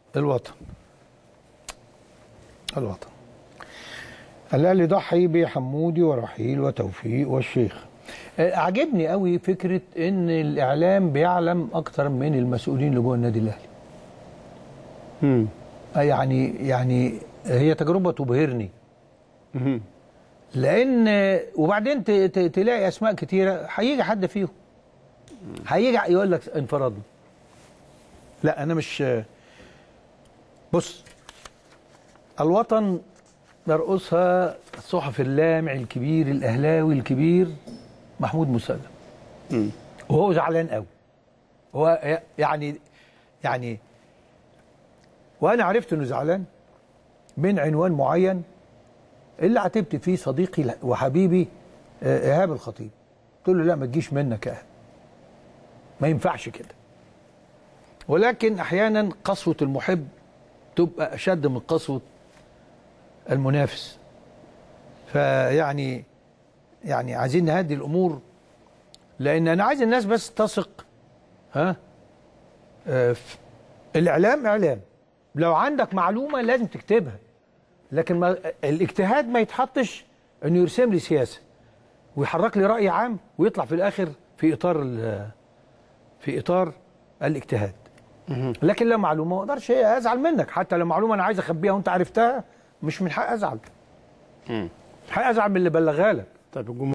الوطن الوطن الاهلي ضحي بحمودي ورحيل وتوفيق والشيخ آه، عجبني قوي فكره ان الاعلام بيعلم اكتر من المسؤولين اللي جوه النادي الاهلي مم. آه، يعني يعني هي تجربه تبهرني مم. لان وبعدين ت- ت- تلاقي اسماء كتيره هيجي حد فيهم هيجي يقول لك انفرادنا لا انا مش بص الوطن يرقصها الصحفي اللامع الكبير الاهلاوي الكبير محمود مسلم مم. وهو زعلان قوي هو يعني يعني وانا عرفت انه زعلان من عنوان معين اللي عاتبت فيه صديقي وحبيبي آه، ايهاب الخطيب قلت له لا ما تجيش منك يا ايهاب ما ينفعش كده ولكن احيانا قسوه المحب تبقى اشد من قسوه المنافس فيعني يعني عايزين نهدي الامور لان انا عايز الناس بس تثق ها آه، ف- الاعلام اعلام لو عندك معلومه لازم تكتبها لكن ما الاجتهاد ما يتحطش انه يرسم لي سياسه ويحرك لي راي عام ويطلع في الاخر في اطار ال- في اطار الاجتهاد لكن لا معلومه ما اقدرش ازعل منك حتى لو معلومه انا عايز اخبيها وانت عرفتها مش من حق ازعل مم. حق ازعل من اللي بلغها لك طيب الجمهور